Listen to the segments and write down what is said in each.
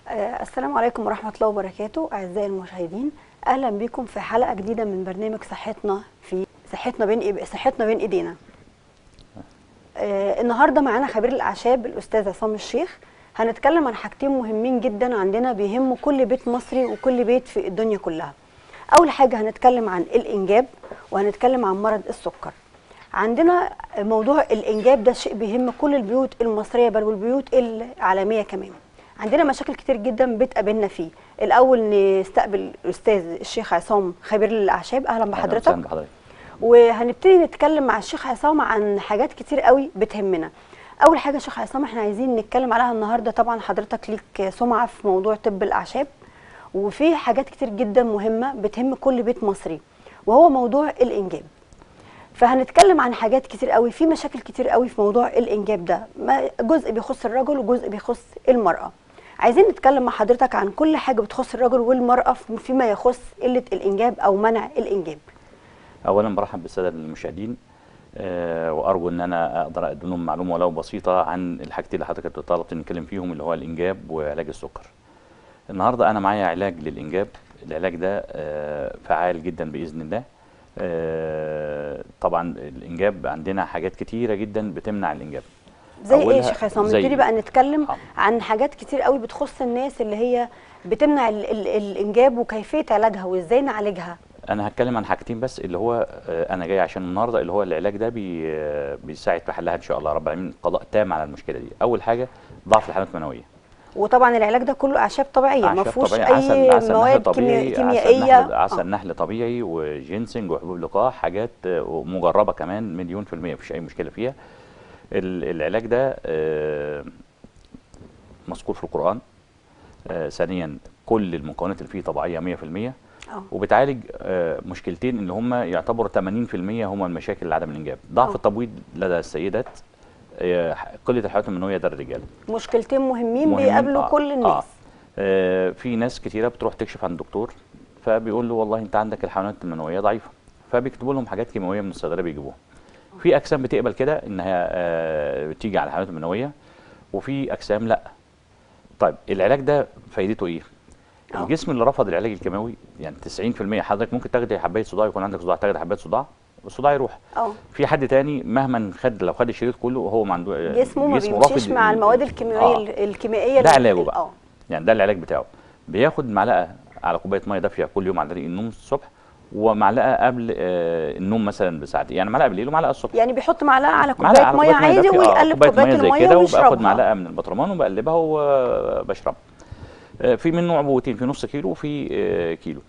آه، السلام عليكم ورحمة الله وبركاته أعزائي المشاهدين أهلا بكم في حلقة جديدة من برنامج صحتنا في صحتنا بين إيد- صحتنا بين إيدينا آه، النهاردة معانا خبير الأعشاب الأستاذ عصام الشيخ هنتكلم عن حاجتين مهمين جدا عندنا بيهموا كل بيت مصري وكل بيت في الدنيا كلها أول حاجة هنتكلم عن الإنجاب وهنتكلم عن مرض السكر عندنا موضوع الإنجاب ده شيء بيهم كل البيوت المصرية بل والبيوت العالمية كمان عندنا مشاكل كتير جدا بتقابلنا فيه الأول نستقبل الأستاذ الشيخ عصام خبير الأعشاب أهلا أهلاً بحضرتك وسهلاً بحضرتك وهنبتدي نتكلم مع الشيخ عصام عن حاجات كتير قوي بتهمنا اول حاجه يا شيخ عصام احنا عايزين نتكلم عليها النهارده طبعا حضرتك ليك سمعه في موضوع طب الاعشاب وفي حاجات كتير جدا مهمه بتهم كل بيت مصري وهو موضوع الانجاب فهنتكلم عن حاجات كتير قوي في مشاكل كتير قوي في موضوع الانجاب ده ما- جزء بيخص الرجل وجزء بيخص المراه عايزين نتكلم مع حضرتك عن كل حاجه بتخص الرجل والمراه فيما يخص قله الانجاب او منع الانجاب اولا برحب بالساده المشاهدين آه، وارجو ان انا اقدر اقدم لهم معلومه ولو بسيطه عن الحاجتين اللي حضرتك طلبت نتكلم فيهم اللي هو الانجاب وعلاج السكر النهارده انا معايا علاج للانجاب العلاج ده آه، فعال جدا باذن الله آه، طبعا الانجاب عندنا حاجات كتيره جدا بتمنع الانجاب زي ايه يا أولها شيخ عصام زي- نبتدي بقى نتكلم حاضر. عن حاجات كتير قوي بتخص الناس اللي هي بتمنع ال ال الانجاب وكيفيه علاجها وازاي نعالجها انا هتكلم عن حاجتين بس اللي هو آه، انا جاي عشان النهارده اللي هو العلاج ده بي آه، بيساعد في حلها ان شاء الله رب العالمين قضاء تام على المشكله دي اول حاجه ضعف الحالات المنويه وطبعا العلاج ده كله اعشاب طبيعيه ما أعشاب فيهوش طبيعية، اي عسل مواد نحل طبيعي كيميا- كيميائيه عسل نحل, عسل آه. نحل طبيعي وجينسنج وحبوب لقاح حاجات آه، مجربه كمان مليون في الميه مفيش اي مشكله فيها ال- العلاج ده آه، مذكور في القران آه، ثانيا كل المكونات اللي فيه طبيعيه 100% اه وبتعالج آه، مشكلتين اللي هم يعتبروا 80% هم المشاكل لعدم الانجاب ضعف آه. التبويض لدى السيدات آه، قله الحيوانات المنويه لدى الرجال مشكلتين مهمين مهم- بيقابلوا آه، كل الناس آه. آه في ناس كتيره بتروح تكشف عند الدكتور فبيقول له والله انت عندك الحيوانات المنويه ضعيفه فبيكتبوا لهم حاجات كيماويه من الصيدليه بيجيبوها في اجسام بتقبل كده انها آه بتيجي على الحيوانات المنويه وفي اجسام لا طيب العلاج ده فايدته ايه آه. الجسم اللي رفض العلاج الكيماوي يعني 90% حضرتك ممكن تاخدي حبايه صداع يكون عندك صداع تاخدي حبايه صداع والصداع يروح اه في حد تاني مهما خد لو خد الشريط كله وهو ما عنده جسمه ما جسمه بيمشيش رافض مع ال- المواد ال- الكيميائيه آه. الكيميائيه ده اللي- علاجه بقى. اه يعني ده العلاج بتاعه بياخد معلقه على كوبايه ميه دافيه كل يوم على طريق النوم الصبح ومعلقه قبل آه النوم مثلا بساعتين يعني معلقه بالليل ومعلقه الصبح يعني بيحط معلقه على معلقه كوبايه على ميه عادي دافية، آه، ويقلب كوبايه زي الميه كده وباخد ويشربها معلقه من البطرمان وبقلبها وبشرب في منه عبوتين في نص كيلو وفي آه، كيلو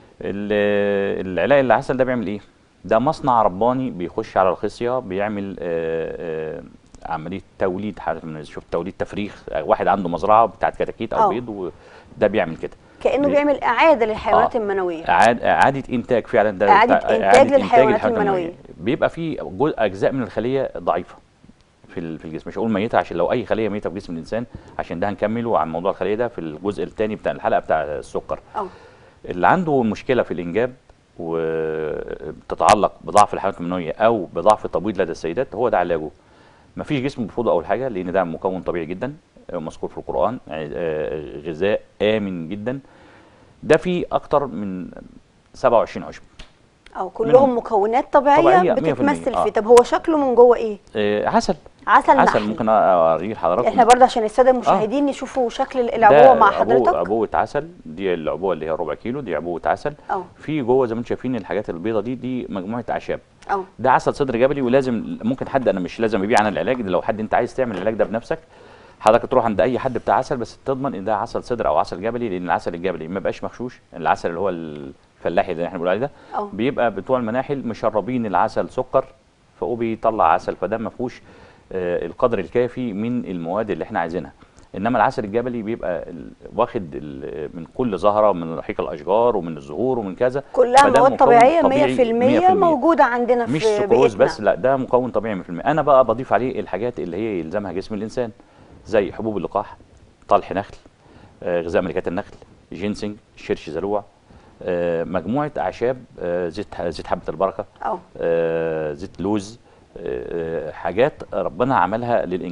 ال- العلاج العسل ده بيعمل ايه ده مصنع رباني بيخش على الخصيه بيعمل آه، آه، عمليه توليد حضرتك من- شوف توليد تفريخ آه، واحد عنده مزرعه بتاعت كتاكيت آه. او بيض وده بيعمل كده كانه بي- بيعمل اعاده للحيوانات آه. المنويه إعادة إعادة إنتاج فعلا ده إعادة بتاع- إنتاج للحيوانات المنوية. بيبقى في جزء أجزاء من الخلية ضعيفة في ال- في الجسم مش هقول ميتة عشان لو أي خلية ميتة في جسم الإنسان عشان ده هنكمله عن موضوع الخلية ده في الجزء الثاني بتاع الحلقة بتاع السكر اه اللي عنده مشكلة في الإنجاب وتتعلق بضعف الحيوانات المنوية أو بضعف التبويض لدى السيدات هو ده علاجه مفيش جسم بيرفضه أول حاجة لأن ده مكون طبيعي جدا آه، مذكور في القرآن آه، غذاء آمن جدا ده فيه أكتر من 27 عشب او كلهم منهم- مكونات طبيعيه, طبيعية 100%. بتتمثل آه. فيه طب هو شكله من جوه ايه آه، عسل عسل, عسل نحل. ممكن اوريه لحضراتكم احنا برضه عشان الساده المشاهدين يشوفوا شكل العبوه ده مع عبوة- حضرتك عبوه عسل دي العبوه اللي هي ربع كيلو دي عبوه عسل اه في جوه زي ما انتم شايفين الحاجات البيضه دي دي مجموعه اعشاب اه ده عسل صدر جبلي ولازم ممكن حد انا مش لازم يبيع انا العلاج ده لو حد انت عايز تعمل العلاج ده بنفسك حضرتك تروح عند اي حد بتاع عسل بس تضمن ان ده عسل صدر او عسل جبلي لان العسل الجبلي ما بقاش مغشوش العسل اللي هو الفلاحي اللي احنا بنقول عليه ده اه بيبقى بتوع المناحل مشربين العسل سكر فهو بيطلع عسل فده ما فيهوش آه، القدر الكافي من المواد اللي احنا عايزينها انما العسل الجبلي بيبقى ال- واخد ال- من كل زهره من رحيق الاشجار ومن الزهور ومن كذا كلها فده مواد مكون طبيعيه 100%, طبيعي 100%. موجوده عندنا مش في سكروز بيئتنا. بس لا ده مكون طبيعي 100% انا بقى بضيف عليه الحاجات اللي هي يلزمها جسم الانسان زي حبوب اللقاح طلح نخل آه، غذاء ملكات النخل جينسنج شرش زلوع آه، مجموعه اعشاب آه، زيت زيت حبه البركه اه آه، زيت لوز آه، حاجات ربنا عملها للانجاب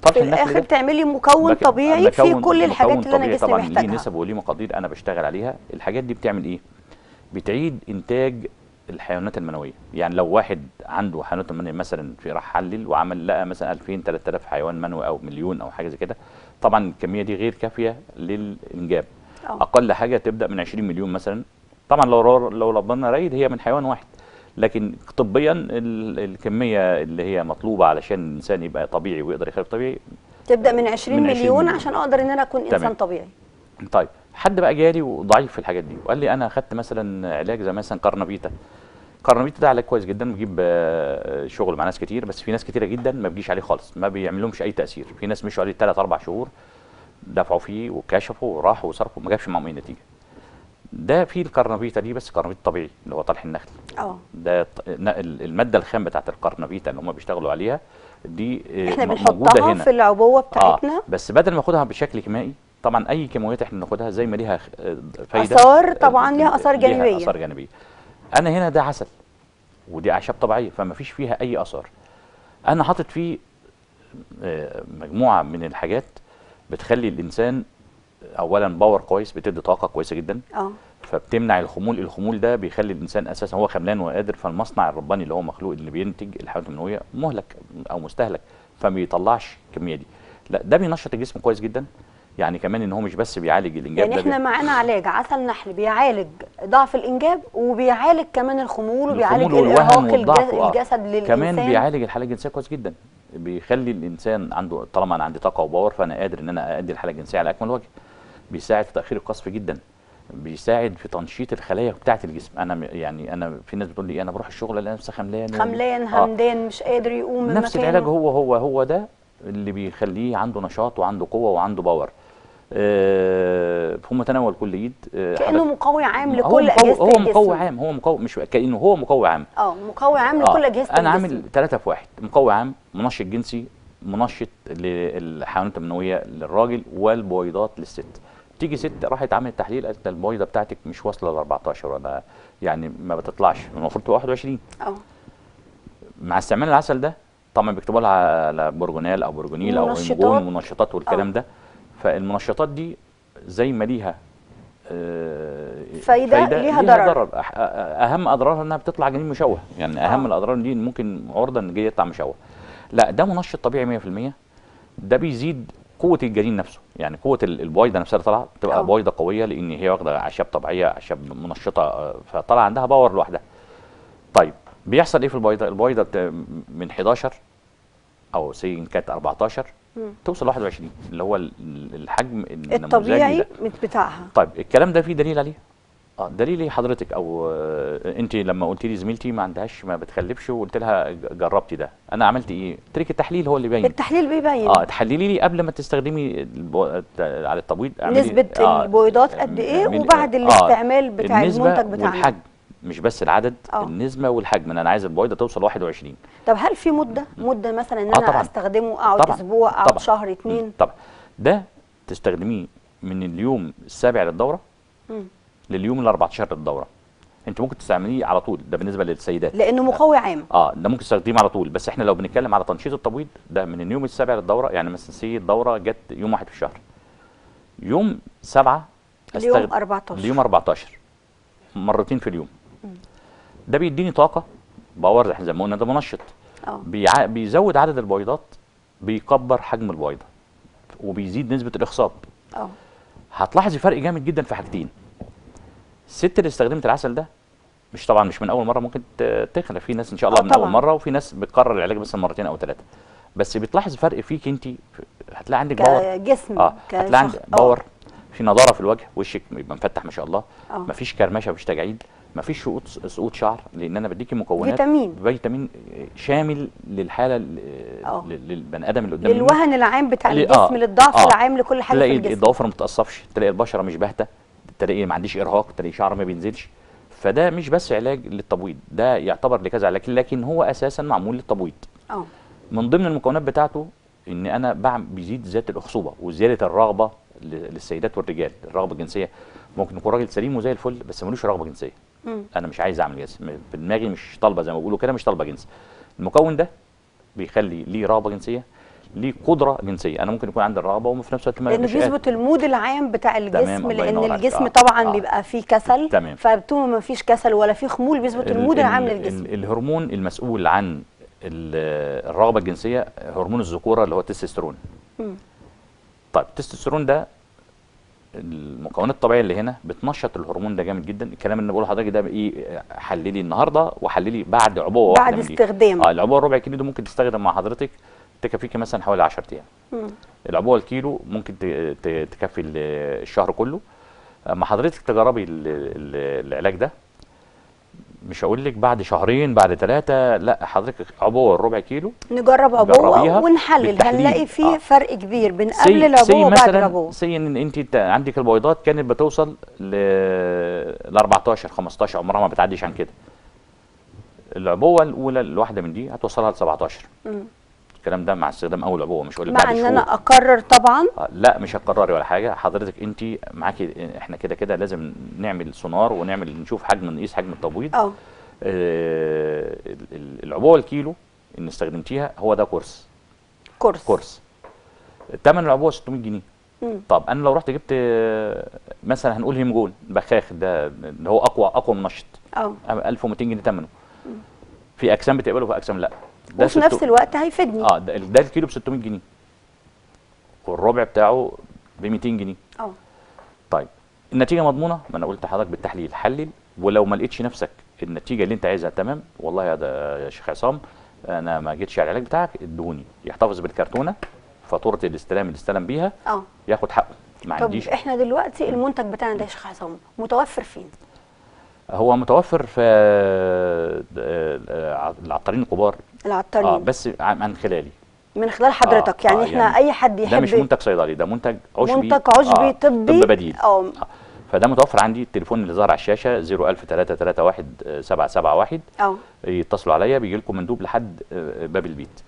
طرح في النخل الاخر ده بتعملي مكون بك- طبيعي في بكون- كل الحاجات مكون اللي انا طبيعي جسمي طبعا ليه محتاجها نسب وليه مقادير انا بشتغل عليها الحاجات دي بتعمل ايه بتعيد انتاج الحيوانات المنويه يعني لو واحد عنده حيوانات منويه مثلا في راح حلل وعمل لقى مثلا 2000 3000 حيوان منوي او مليون او حاجه زي كده طبعا الكميه دي غير كافيه للانجاب اه اقل حاجه تبدا من 20 مليون مثلا طبعا لو لو ربنا رايد هي من حيوان واحد لكن طبيا ال- الكميه اللي هي مطلوبه علشان الانسان يبقى طبيعي ويقدر يخلق طبيعي تبدا من 20 من 20 مليون مليون. عشان اقدر ان انا اكون تمام. انسان طبيعي طيب حد بقى جالي وضعيف في الحاجات دي وقال لي انا اخدت مثلا علاج زي مثلا كارنافيتا كارنافيتا ده علاج كويس جدا بيجيب آه، شغل مع ناس كتير بس في ناس كتيره جدا ما بيجيش عليه خالص ما بيعملهمش اي تاثير في ناس مشوا عليه 3 4 شهور دفعوا فيه وكشفوا وراحوا وصرفوا ما جابش معاهم اي نتيجه ده في الكارنافيتا دي بس كارنافيتا طبيعي اللي هو طلح النخل اه ده ط- ن- ال- الماده الخام بتاعت الكارنافيتا اللي هم بيشتغلوا عليها دي آه، احنا م- موجوده بنحطها هنا في العبوه بتاعتنا اه بس بدل ما اخدها بشكل كيميائي طبعا اي كيماويات احنا بناخدها زي ما ليها خ- آه، فايده آثار طبعاً آه، ليها آثار جانبية. ليها اثار جانبيه انا هنا ده عسل ودي اعشاب طبيعيه فما فيش فيها اي اثار انا حاطط فيه آه، مجموعه من الحاجات بتخلي الانسان اولا باور كويس بتدي طاقه كويسه جدا اه فبتمنع الخمول الخمول ده بيخلي الانسان اساسا هو خملان وقادر فالمصنع الرباني اللي هو مخلوق اللي بينتج الحيوانات المنويه مهلك او مستهلك فما بيطلعش الكميه دي لا ده بينشط الجسم كويس جدا يعني كمان ان هو مش بس بيعالج الانجاب يعني ده احنا بي- معانا علاج عسل نحل بيعالج ضعف الانجاب وبيعالج كمان الخمول وبيعالج الخمول والوهن الارهاق والضعف الجس- آه. الجسد للانسان كمان بيعالج الحاله الجنسيه كويس جدا بيخلي الانسان عنده طالما انا عندي طاقه وباور فانا قادر ان انا ادي الحاله الجنسيه على اكمل وجه بيساعد في تاخير القصف جدا بيساعد في تنشيط الخلايا بتاعه الجسم انا م- يعني انا في ناس بتقول لي انا بروح الشغل الاقي نفسي خملان و- خملان آه. همدان مش قادر يقوم من نفس مكانه. العلاج هو هو هو ده اللي بيخليه عنده نشاط وعنده قوه وعنده باور آه في متناول كل ايد آه كانه حاجات- مقوي عام هو لكل مقوي اجهزه هو الجسم مقوي عام هو مقوي مش كانه هو مقوي عام اه مقوي عام آه، لكل اجهزه انا الجسم عامل ثلاثة في واحد مقوي عام منشط جنسي منشط للحيوانات المنويه للراجل والبويضات للست تيجي ست راحت عملت تحليل قالت البويضه بتاعتك مش واصله ل 14 ولا يعني ما بتطلعش المفروض تبقى 21 اه مع استعمال العسل ده طبعا بيكتبوا لها على برجونال او برجونيل او منشطات. هيموجون ومنشطات والكلام آه. ده فالمنشطات دي زي ما ليها آه، فايدة، ليها ضرر. أح- أ- اهم اضرارها انها بتطلع جنين مشوه يعني اهم آه. الاضرار دي إن ممكن عرضه ان جاي يطلع مشوه لا ده منشط طبيعي 100% ده بيزيد قوه الجنين نفسه يعني قوه ال- البويضه نفسها اللي طالعه آه. تبقى بويضه قويه لان هي واخده اعشاب طبيعيه اعشاب منشطه آه، فطلع عندها باور لوحدها طيب بيحصل ايه في البويضه البويضه بت- من 11 او سي إن كانت 14 مم. توصل ل 21 اللي هو ال- ال- الحجم النموذجي الطبيعي ده. بتاعها طيب الكلام ده فيه دليل عليه اه دليل ايه حضرتك او آه، انت لما قلت لي زميلتي ما عندهاش ما بتخلفش وقلت لها ج- جربتي ده انا عملت ايه تريك التحليل هو اللي باين التحليل بيبين اه تحللي لي قبل ما تستخدمي البو... الت- على التبويض اعملي- نسبة آه، البويضات قد ايه اعملي- وبعد آه، الاستعمال بتاع النسبة المنتج بتاعنا والحجم مش بس العدد آه. النسبه والحجم إن انا عايز البويضه توصل 21 طب هل في مده مده مثلا ان آه انا طبعاً. استخدمه اقعد طبعاً. اسبوع اقعد طبعاً. شهر اتنين طبعا ده تستخدميه من اليوم السابع للدوره مم. لليوم ال 14 للدوره انت ممكن تستعمليه على طول ده بالنسبه للسيدات لانه مقوي عام اه ده ممكن تستخدميه على طول بس احنا لو بنتكلم على تنشيط التبويض ده من اليوم السابع للدوره يعني مثلا سي الدوره جت يوم واحد في الشهر يوم سبعة اليوم أستخدم- 14 اليوم 14 مرتين في اليوم ده بيديني طاقه باور احنا زي ما قلنا ده منشط اه بيع... بيزود عدد البويضات بيكبر حجم البويضه وبيزيد نسبه الاخصاب اه هتلاحظي فرق جامد جدا في حاجتين الست اللي استخدمت العسل ده مش طبعا مش من اول مره ممكن ت- تخلق في ناس ان شاء الله آه من اول طبعاً. مره وفي ناس بتكرر العلاج مثلا مرتين او ثلاثه بس بتلاحظ فرق فيك انت هتلاقي عندك باور كجسم اه هتلاقي كشخص. عندك آه. باور في نضاره في الوجه وشك يبقى مفتح ما شاء الله آه. مفيش كرمشه مفيش تجاعيد مفيش سقوط سقوط شعر لان انا بديكي مكونات فيتامين. فيتامين شامل للحاله ال- آه. لل- للبني ادم اللي قدام منك. للوهن العام بتاع ليه- الجسم آه، للضعف آه. العام لكل حاجه في تلاقي الجسم الضوافر ما بتقصفش تلاقي البشره مش باهته تلاقي ما عنديش ارهاق تلاقي شعر ما بينزلش فده مش بس علاج للتبويض ده يعتبر لكذا علاج لكن هو اساسا معمول للتبويض اه من ضمن المكونات بتاعته ان انا بعمل بيزيد ذات الاخصوبه وزياده الرغبه ل- للسيدات والرجال الرغبه الجنسيه ممكن يكون راجل سليم وزي الفل بس ملوش رغبه جنسيه مم. انا مش عايز اعمل جنس م- في دماغي مش طالبه زي ما بيقولوا كده مش طالبه جنس المكون ده بيخلي ليه رغبه جنسيه ليه قدره جنسيه انا ممكن يكون عندي الرغبه وفي نفس الوقت ما لانه مش قادر. بيظبط المود العام بتاع الجسم الله لان ينور عليك. الجسم آه. طبعا آه. بيبقى فيه كسل تمام. فطول ما فيش كسل ولا فيه خمول بيظبط ال- المود ال- العام ال- للجسم الهرمون المسؤول عن ال- الرغبه الجنسيه هرمون الذكوره اللي هو التستوستيرون مم. طيب التستوستيرون ده المكونات الطبيعيه اللي هنا بتنشط الهرمون ده جامد جدا الكلام اللي بقوله لحضرتك ده ايه حللي النهارده وحللي بعد عبوه بعد واحده من دي. استخدام. اه العبوه الربع كيلو ده ممكن تستخدم مع حضرتك تكفيكي مثلا حوالي 10 ايام مم. العبوه الكيلو ممكن ت- ت- تكفي ال- الشهر كله اما حضرتك تجربي ال- ال- العلاج ده مش هقول لك بعد شهرين بعد ثلاثه لا حضرتك عبوه الربع كيلو نجرب عبوه جربيها ونحلل بالتحليل. هنلاقي فيه آه. فرق كبير بين سي- قبل سي العبوه وبعد مثلا العبوه سي ان انت ت- عندك البويضات كانت بتوصل ل ل 14 15 عمرها ما بتعديش عن كده العبوه الاولى الواحده من دي هتوصلها ل 17 مم. الكلام ده مع استخدام اول عبوه مش هقول لك مع بعد ان شهور انا اقرر طبعا آه، لا مش هتكرري ولا حاجه حضرتك انت معاكي احنا كده كده لازم نعمل سونار ونعمل نشوف حجم نقيس حجم التبويض اه آه، ال- ال- العبوه الكيلو اللي استخدمتيها هو ده كورس كورس كورس ثمن العبوه 600 جنيه مم. طب انا لو رحت جبت آه، مثلا هنقول هيمجول بخاخ ده اللي هو اقوى اقوى منشط اه 1200 جنيه ثمنه في اجسام بتقبله وفي اجسام لا وفي ستو- نفس الوقت هيفيدني اه ده, ده الكيلو ب 600 جنيه والربع بتاعه ب 200 جنيه اه طيب النتيجه مضمونه ما انا قلت لحضرتك بالتحليل حلل ولو ما لقيتش نفسك النتيجه اللي انت عايزها تمام والله يا ده يا شيخ عصام انا ما جيتش على العلاج بتاعك ادوني يحتفظ بالكرتونه فاتوره الاستلام اللي استلم بيها اه ياخد حقه ما طب عنديش احنا دلوقتي المنتج بتاعنا ده يا شيخ عصام متوفر فين؟ هو متوفر في آه، العطارين الكبار العطارين اه بس عن عن خلالي من خلال حضرتك آه، يعني آه، احنا يعني اي حد ده يحب مش منتج صيدلي ده منتج عشبي منتج عشبي طبي طب بديل اه آه. فده متوفر عندي التليفون اللي ظهر على الشاشه 010331771 771 اه يتصلوا عليا بيجي لكم مندوب لحد آه، باب البيت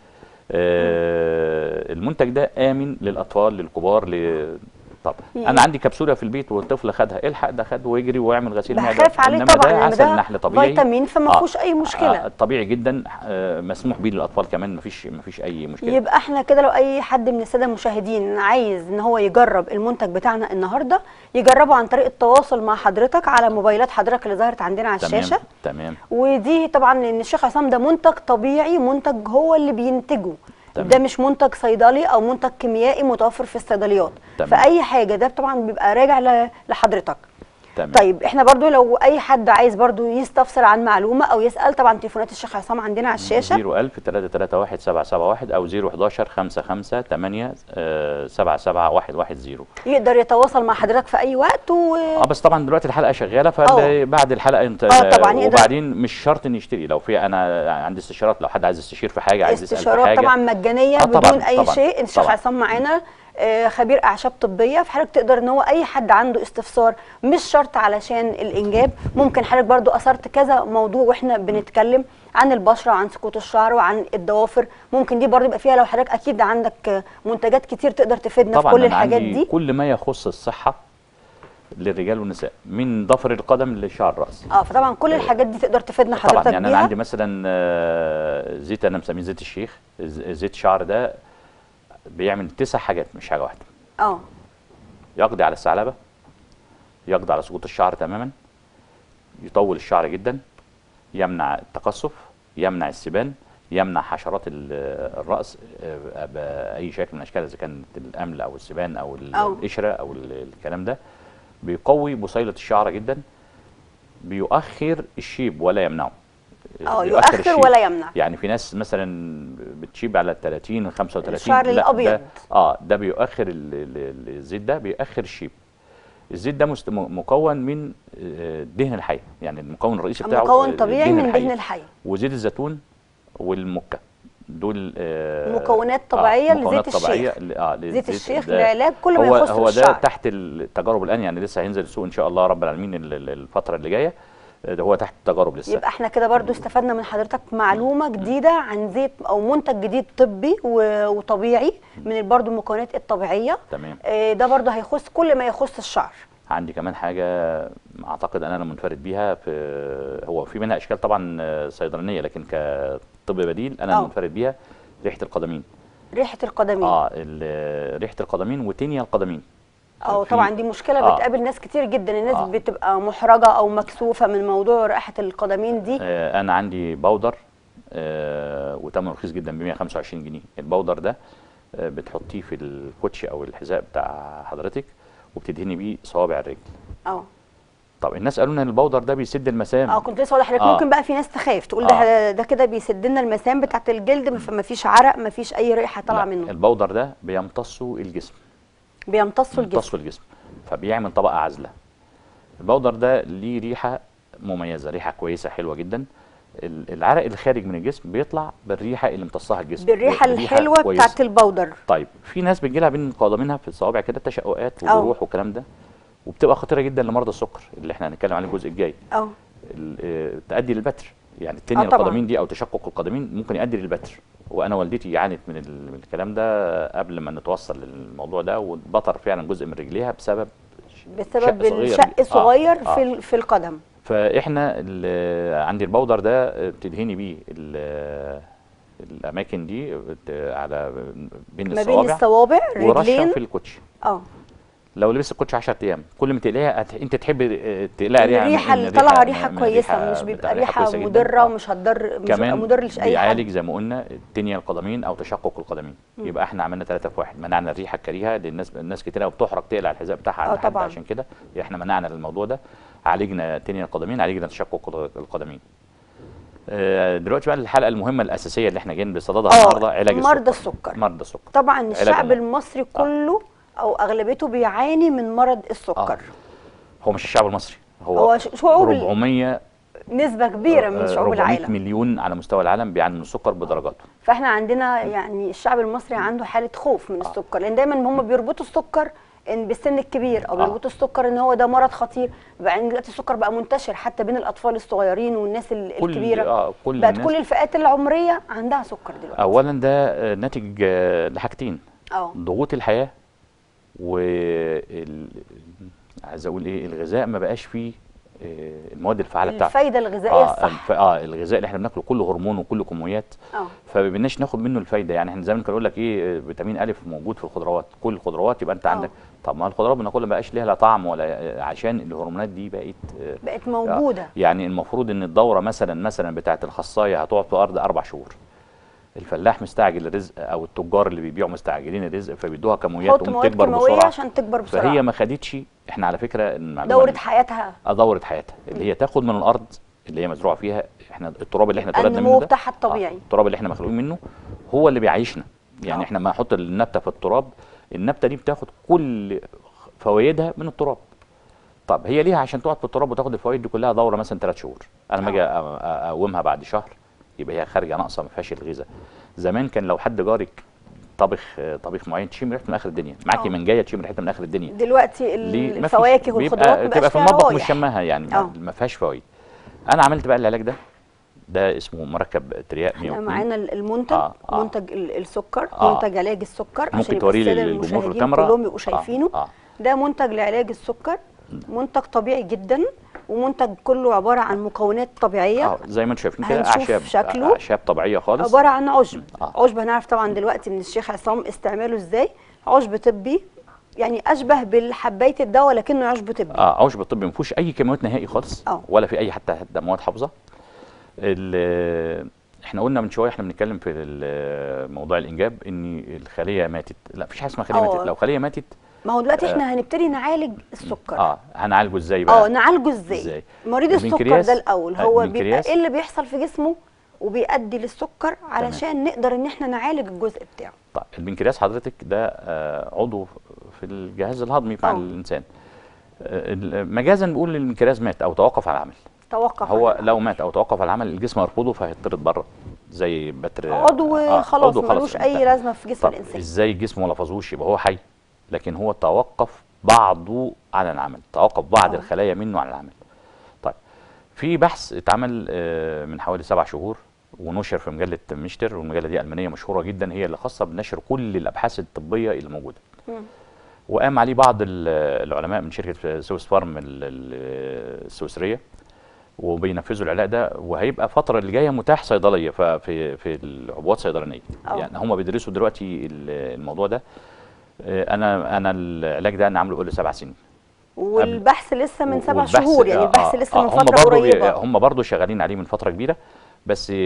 آه، المنتج ده امن للاطفال للكبار ل طب يعني- انا عندي كبسوله في البيت والطفل خدها الحق ده خد ويجري ويعمل غسيل معده بخاف عليه إنما طبعا ده لان عسل ده نحل طبيعي فيتامين فما آه. فيهوش اي مشكله آه، طبيعي جدا آه، مسموح بيه للاطفال كمان مفيش مفيش اي مشكله يبقى احنا كده لو اي حد من الساده المشاهدين عايز ان هو يجرب المنتج بتاعنا النهارده يجربه عن طريق التواصل مع حضرتك على موبايلات حضرتك اللي ظهرت عندنا على تمام الشاشه تمام ودي طبعا ان الشيخ عصام ده منتج طبيعي منتج هو اللي بينتجه تمام. ده مش منتج صيدلي او منتج كيميائي متوفر في الصيدليات تمام. فاي حاجه ده طبعا بيبقى راجع ل- لحضرتك تمام طيب احنا برضو لو اي حد عايز برضو يستفسر عن معلومه او يسال طبعا تليفونات الشيخ عصام عندنا على الشاشه 01000 331 771 او 011 55 8 77110 يقدر يتواصل مع حضرتك في اي وقت و... اه بس طبعا دلوقتي الحلقه شغاله آه. فبعد الحلقه انت آه طبعاً يقدر- وبعدين مش شرط ان يشتري لو في انا عندي استشارات لو حد عايز يستشير في حاجه عايز يسال في استشارات حاجه طبعا مجانيه آه بدون طبعاً، اي طبعاً، شيء الشيخ طبعاً. عصام معانا آه، خبير اعشاب طبيه فحضرتك تقدر ان هو اي حد عنده استفسار مش شرط علشان الانجاب ممكن حضرتك برضو اثرت كذا موضوع واحنا بنتكلم عن البشره وعن سقوط الشعر وعن الضوافر ممكن دي برضو يبقى فيها لو حضرتك اكيد عندك آه، منتجات كتير تقدر تفيدنا في طبعا كل أنا الحاجات عندي دي كل ما يخص الصحه للرجال والنساء من ضفر القدم لشعر الراس اه فطبعا كل الحاجات دي تقدر تفيدنا طبعا حضرتك يعني انا بيها عندي مثلا آه، زيت انا مسميه زيت الشيخ ز- زيت شعر ده بيعمل تسع حاجات مش حاجه واحده اه يقضي على الثعلبه يقضي على سقوط الشعر تماما يطول الشعر جدا يمنع التقصف يمنع السبان يمنع حشرات ال- الراس آه، باي شكل من الاشكال اذا كانت الامل او السبان او ال- أو. القشره او ال- الكلام ده بيقوي بصيله الشعر جدا بيؤخر الشيب ولا يمنعه اه بيؤخر يؤخر الشيب. ولا يمنع يعني في ناس مثلا بتشيب على 30 35 الشعر لا، الأبيض. ده اه ده بيؤخر ال- ال- ال- الزيت ده بيؤخر الشيب الزيت ده مست- م- مكون من آه، دهن الحي يعني المكون الرئيسي بتاعه مكون آه، طبيعي من دهن الحي وزيت الزيتون والمكه دول آه، مكونات طبيعية لزيت مكونات الشيخ. طبيعية ل- اه زيت للزيت الشيخ ده. لعلاج كل ما هو يخص هو الشعر ده تحت التجارب الان يعني لسه هينزل السوق ان شاء الله رب العالمين ال- ال- الفتره اللي جايه آه، ده هو تحت التجارب لسه يبقى احنا كده برضو استفدنا من حضرتك معلومة جديدة عن زيت او منتج جديد طبي و- وطبيعي من برضو المكونات الطبيعية تمام آه، ده برضو هيخص كل ما يخص الشعر عندي كمان حاجة أعتقد أن أنا منفرد بيها في هو في منها أشكال طبعا آه، صيدلانية لكن كطب بديل أنا آه. منفرد بيها ريحة القدمين ريحه القدمين اه ال- ريحه القدمين وتنيا القدمين اه في- طبعا دي مشكله آه. بتقابل ناس كتير جدا الناس آه. بتبقى محرجه او مكسوفه من موضوع رائحه القدمين دي آه انا عندي بودر آه وتمنه رخيص جدا ب 125 جنيه البودر ده آه بتحطيه في الكوتشي او الحذاء بتاع حضرتك وبتدهني بيه صوابع الرجل اه طب الناس قالوا لنا ان البودر ده بيسد المسام اه كنت لسه هقول لحضرتك آه. ممكن بقى في ناس تخاف تقول ده ده كده بيسد لنا المسام بتاعت الجلد فما فيش عرق ما فيش اي ريحه طالعه لا، منه البودر ده بيمتصوا الجسم بيمتصوا الجسم يمتصوا الجسم فبيعمل طبقه عازله البودر ده ليه ريحه مميزه ريحه كويسه حلوه جدا ال- العرق الخارج من الجسم بيطلع بالريحه اللي امتصها الجسم بالريحه ريحة الحلوه كويسة. بتاعت البودر طيب في ناس بتجيلها بين قدمينها في الصوابع كده تشققات أه. وجروح والكلام ده وبتبقى خطيره جدا لمرضى السكر اللي احنا هنتكلم عليه الجزء الجاي اه ال- آه، تؤدي للبتر يعني التنية آه طبعاً. القدمين دي او تشقق القدمين ممكن يؤدي للبتر وانا والدتي عانت من ال- من الكلام ده قبل ما نتوصل للموضوع ده واتبطر فعلا جزء من رجليها بسبب بسبب شق صغير. الشق آه، صغير آه. في ال- في القدم فاحنا ال- عندي البودر ده آه، بتدهني بيه ال- الاماكن دي بت- على بين ما بين الصوابع الصوابع ورشه رجلين في الكوتشي اه لو لبست الكوتشي 10 ايام كل ما تقلقيها هت- انت تحبي آه، تقلقي ريحه الريحه من- اللي من طالعه ريحه من كويسه مش بتاع- بيبقى ريحة ريحه كويسة جداً. مضره آه. ومش هتضر مش هتبقى كمان مضر لاي حد بيعالج زي ما قلنا تنيا القدمين او تشقق القدمين يبقى احنا عملنا ثلاثه في واحد منعنا الريحه الكريهه للناس الناس كتير قوي بتحرق تقلع الحذاء بتاعها آه عند حد طبعاً. عشان كده احنا منعنا الموضوع ده عالجنا تنيا القدمين عالجنا تشقق القدمين آه، دلوقتي بقى الحلقه المهمه الاساسيه اللي احنا جايين بصددها النهارده علاج مرضى السكر السكر مرضى السكر طبعا علاج الشعب المرض. المصري كله او اغلبيته بيعاني من مرض السكر هو مش الشعب المصري هو, هو ش- شعوب ال- 400 نسبه كبيره من آه، شعوب 400 العالم مليون على مستوى العالم بيعانوا من السكر بدرجاته فاحنا عندنا يعني الشعب المصري عنده حاله خوف من السكر لان دايما هم بيربطوا السكر ان بالسن الكبير او آه. بيربطوا السكر ان هو ده مرض خطير بعدين دلوقتي السكر بقى منتشر حتى بين الاطفال الصغيرين والناس ال- كل الكبيره اه كل بقت الناس كل الفئات العمريه عندها سكر دلوقتي اولا ده آه، ناتج آه، لحاجتين اه ضغوط الحياه و ال- عايز اقول ايه الغذاء ما بقاش فيه آه، المواد الفعاله بتاعته الفايده الغذائيه اه الصح الف- اه الغذاء اللي احنا بناكله كله هرمون وكله كميات اه فما بقيناش ناخد منه الفايده يعني احنا زمان كانوا يقول لك ايه آه، فيتامين الف موجود في الخضروات كل الخضروات يبقى انت آه. عندك طب ما الخضروات بناكلها ما بقاش ليها لا طعم ولا آه، عشان الهرمونات دي بقت آه، بقت موجوده يعني المفروض ان الدوره مثلا مثلا بتاعه الخصايه هتقعد في الارض اربع شهور الفلاح مستعجل الرزق او التجار اللي بيبيعوا مستعجلين الرزق فبيدوها كمويات حط مواد وبتكبر كيماويه بسرعه عشان تكبر بسرعه فهي ما خدتش احنا على فكره المعلومه دوره اللي- حياتها آه، دوره حياتها اللي هي تاخد من الارض اللي هي مزروعه فيها احنا التراب اللي احنا يبقى اتولدنا النمو منه ده بتاعها الطبيعي. آه التراب اللي احنا مخلوقين منه هو اللي بيعيشنا يعني آه. احنا ما نحط النبته في التراب النبته دي بتاخد كل فوائدها من التراب طب هي ليها عشان تقعد في التراب وتاخد الفوائد دي كلها دوره مثلا ثلاث شهور انا لما اجي أ- أ- اقومها بعد شهر يبقى هي خارجه ناقصه ما فيهاش الغذاء زمان كان لو حد جارك طبخ آه، طبيخ معين تشم ريحته من اخر الدنيا معاكي آه. منجايه تشم ريحتها من اخر الدنيا دلوقتي ليه؟ مفيش. الفواكه بيبقى- والخضروات ما تبقى بقاش في فيها المطبخ مش روايح. شماها يعني ما- آه. ما فيهاش فوائد انا عملت بقى العلاج ده ده اسمه مركب ترياق احنا 102 معانا ال- المنتج آه، آه. منتج ال- السكر آه. منتج علاج السكر عشان ممكن يبقى توريه الساده للجمهور في المشاهدين الكاميرا كلهم يبقوا آه، شايفينه آه. ده منتج لعلاج السكر منتج طبيعي جدا ومنتج كله عباره عن مكونات طبيعيه اه زي ما انتم شايفين كده هنشوف اعشاب شكله. اعشاب طبيعيه خالص عباره عن عشب آه. عشب هنعرف طبعا دلوقتي من الشيخ عصام استعماله ازاي عشب طبي يعني اشبه بالحبايه الدواء لكنه عشب طبي اه عشب الطب ما فيهوش اي كيماويات نهائي خالص آه. ولا في اي حتى حتى مواد حافظه ال- احنا قلنا من شويه احنا بنتكلم في ال- موضوع الانجاب ان الخليه ماتت لا مفيش حاجه اسمها خليه آه. ماتت لو خليه ماتت ما هو دلوقتي احنا هنبتدي نعالج السكر اه هنعالجه ازاي بقى اه نعالجه ازاي إزاي؟ مريض السكر البنكرياس- ده الاول هو بيبقى البنكرياس- ايه اللي بيحصل في جسمه وبيؤدي للسكر علشان نقدر ان احنا نعالج الجزء بتاعه طيب البنكرياس حضرتك ده آه، عضو في الجهاز الهضمي بتاع آه. الانسان آه، ال- مجازا بنقول ان البنكرياس مات او توقف عن العمل توقف هو عن- لو مات او توقف عن العمل الجسم يرفضه فهيطرد بره زي بتر عضو آه، خلاص عضو ملوش اي لازمه في جسم طب الانسان ازاي الجسم ما لفظوش يبقى هو حي لكن هو توقف بعضه عن العمل توقف بعض آه. الخلايا منه عن العمل طيب في بحث اتعمل آه، من حوالي سبع شهور ونشر في مجله ميشتر والمجله دي المانيه مشهوره جدا هي اللي خاصه بنشر كل الابحاث الطبيه اللي موجوده مم. وقام عليه بعض ال- العلماء من شركه سويس فارم ال- ال- السويسريه وبينفذوا العلاج ده وهيبقى الفتره اللي جايه متاح صيدليه ففي في العبوات الصيدلانيه أه. يعني هم بيدرسوا دلوقتي ال- الموضوع ده آه، انا انا العلاج ده انا عامله بقالي سبع سنين والبحث لسه من سبع والبحث- شهور يعني آه، البحث آه، لسه من آه، هم فتره برضو بي- قريبه هم برضو شغالين عليه من فتره كبيره بس آه،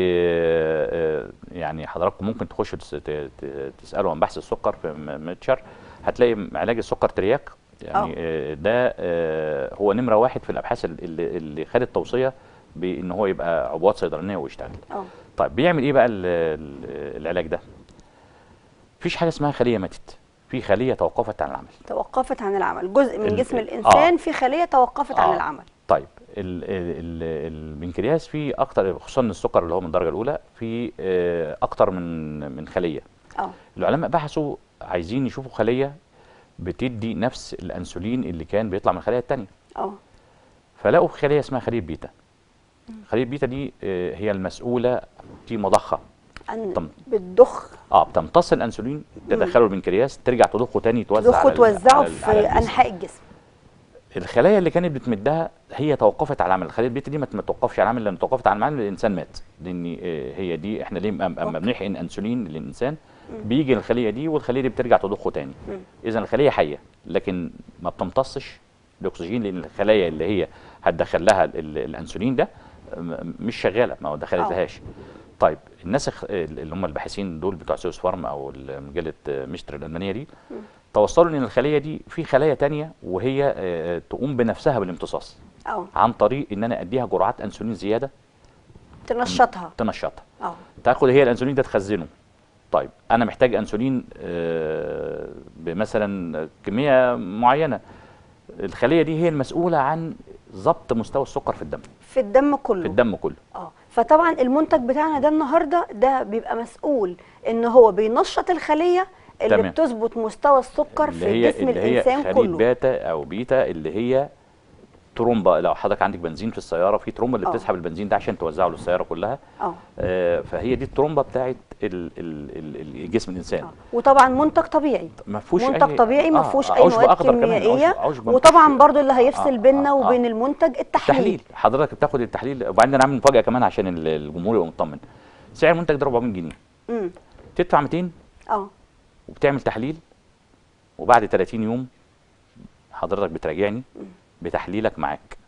آه، يعني حضراتكم ممكن تخشوا تس- ت- ت- تسالوا عن بحث السكر في م- متشر هتلاقي علاج السكر ترياك يعني آه، ده آه، هو نمره واحد في الابحاث اللي, اللي خدت توصيه بان هو يبقى عبوات صيدلانيه ويشتغل اه طيب بيعمل ايه بقى ال- ال- العلاج ده مفيش حاجه اسمها خليه ماتت في خليه توقفت عن العمل توقفت عن العمل جزء من ال- جسم ال- الانسان آه. في خليه توقفت عن آه. العمل طيب ال- ال- ال- البنكرياس فيه اكتر خصوصا السكر اللي هو من الدرجه الاولى في آه، اكتر من من خليه اه العلماء بحثوا عايزين يشوفوا خليه بتدي نفس الانسولين اللي كان بيطلع من الخليه الثانيه اه فلقوا خليه اسمها خليه بيتا خليه بيتا دي آه، هي المسؤوله في مضخه عن طم. بتضخ اه بتمتص الانسولين تدخله البنكرياس ترجع تضخه تاني توزع تضخه على ال- توزعه على ال- على في الجسم. انحاء الجسم الخلايا اللي كانت بتمدها هي توقفت على العمل الخليه البيتا دي ما ما توقفش على العمل لان توقفت على العمل الانسان مات لان آه، هي دي احنا ليه اما أما بنحقن انسولين للانسان بيجي الخليه دي والخليه دي بترجع تضخه تاني مم. اذا الخليه حيه لكن ما بتمتصش الاكسجين لان الخلايا اللي هي هتدخل لها ال- ال- الانسولين ده م- مش شغاله ما دخلتهاش طيب الناس الخ- اللي هم الباحثين دول بتوع سيوس فارم او مجله مشتر الالمانيه دي توصلوا ان الخليه دي في خلايا تانية وهي آه، تقوم بنفسها بالامتصاص اه عن طريق ان انا اديها جرعات انسولين زياده تنشطها تنشطها اه تاخد هي الانسولين ده تخزنه طيب انا محتاج انسولين آه، بمثلا كميه معينه الخليه دي هي المسؤوله عن ضبط مستوى السكر في الدم في الدم كله في الدم كله اه فطبعا المنتج بتاعنا ده النهارده ده بيبقى مسؤول ان هو بينشط الخليه اللي تمام. بتظبط مستوى السكر اللي في هي جسم اللي هي الانسان خليه كله باتا او بيتا اللي هي ترومبا لو حضرتك عندك بنزين في السياره في ترومبا اللي آه. بتسحب البنزين ده عشان توزعه للسياره كلها اه آه، فهي دي الترومبا بتاعت ال- ال- ال- الجسم الانسان آه. وطبعا منتج طبيعي ما فيهوش منتج أي- طبيعي ما آه، فيهوش آه، اي عشب مواد أخضر كمان، كيميائيه عشب- عشب ما وطبعا فيهوش- برضو اللي هيفصل آه، بيننا آه، وبين آه. المنتج التحليل تحليل حضرتك بتاخد التحليل وبعدين انا عامل مفاجاه كمان عشان ال- الجمهور يبقى مطمن سعر المنتج ده 400 جنيه امم تدفع 200 اه وبتعمل تحليل وبعد 30 يوم حضرتك بتراجعني بتحليلك معاك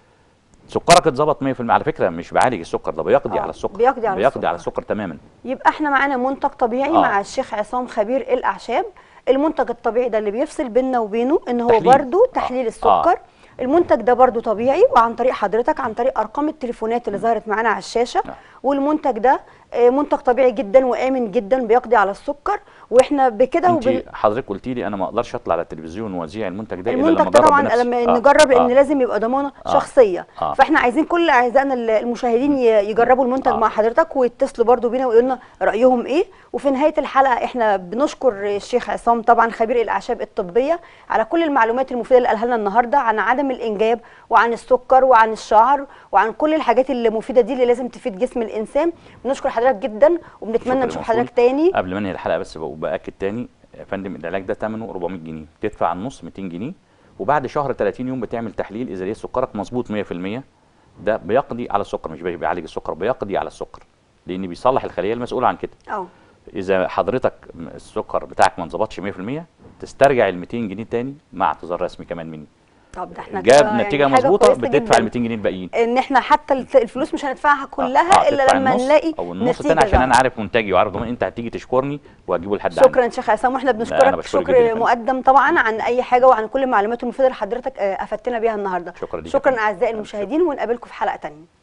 سكرك اتظبط 100% على فكره مش بعالج السكر ده بيقضي آه، على السكر بيقضي على بيقضي على السكر. السكر تماما يبقى احنا معانا منتج طبيعي آه. مع الشيخ عصام خبير الاعشاب المنتج الطبيعي ده اللي بيفصل بيننا وبينه ان هو تحليل. برضو آه. تحليل آه. السكر المنتج ده برضو طبيعي وعن طريق حضرتك عن طريق ارقام التليفونات اللي ظهرت معانا على الشاشه نعم. والمنتج ده آه، منتج طبيعي جدا وامن جدا بيقضي على السكر واحنا بكده انت وبال... حضرتك قلت لي انا ما اقدرش اطلع على التلفزيون واذيع المنتج ده الا المنتج لما ده اجرب طبعا بنفسي. لما آه، نجرب لان آه. لازم يبقى ضمانه آه. شخصيه آه. فاحنا عايزين كل اعزائنا ال- المشاهدين ي- يجربوا المنتج آه. مع حضرتك ويتصلوا برضو بينا ويقولوا لنا رايهم ايه وفي نهايه الحلقه احنا بنشكر الشيخ عصام طبعا خبير الاعشاب الطبيه على كل المعلومات المفيده اللي قالها لنا النهارده عن عدم الانجاب وعن السكر وعن الشعر وعن كل الحاجات اللي مفيده دي اللي لازم تفيد جسم الانسان بنشكر حضرتك جدا وبنتمنى شكراً نشوف موصول. حضرتك تاني قبل ما انهي الحلقه بس بقى- باكد تاني يا فندم العلاج ده ثمنه 400 جنيه تدفع النص 200 جنيه وبعد شهر 30 يوم بتعمل تحليل اذا لقيت سكرك مظبوط 100% ده بيقضي على السكر مش بيعالج السكر بيقضي على السكر لان بيصلح الخليه المسؤوله عن كده اه اذا حضرتك م- السكر بتاعك ما انظبطش 100% تسترجع ال 200 جنيه تاني مع اعتذار رسمي كمان مني طب ده احنا جاب كده يعني نتيجه حاجة مظبوطه كويسة بتدفع جداً. ال 200 جنيه الباقيين ان احنا حتى الت- الفلوس مش هندفعها كلها آه، الا تدفع لما النص نلاقي او النص نتيجة التاني عشان ظاهرة. انا عارف منتجي وعارف ضمان انت هتيجي تشكرني واجيبه لحد عندي شكرا شيخ عصام واحنا أنا بنشكرك بشكرك جداً شكر يا فندم. مقدم طبعا عن اي حاجه وعن كل المعلومات المفيده اللي حضرتك آه، افدتنا بيها النهارده شكرا ليك يا شكرا فندم. اعزائي ألف المشاهدين ونقابلكم في حلقه تانية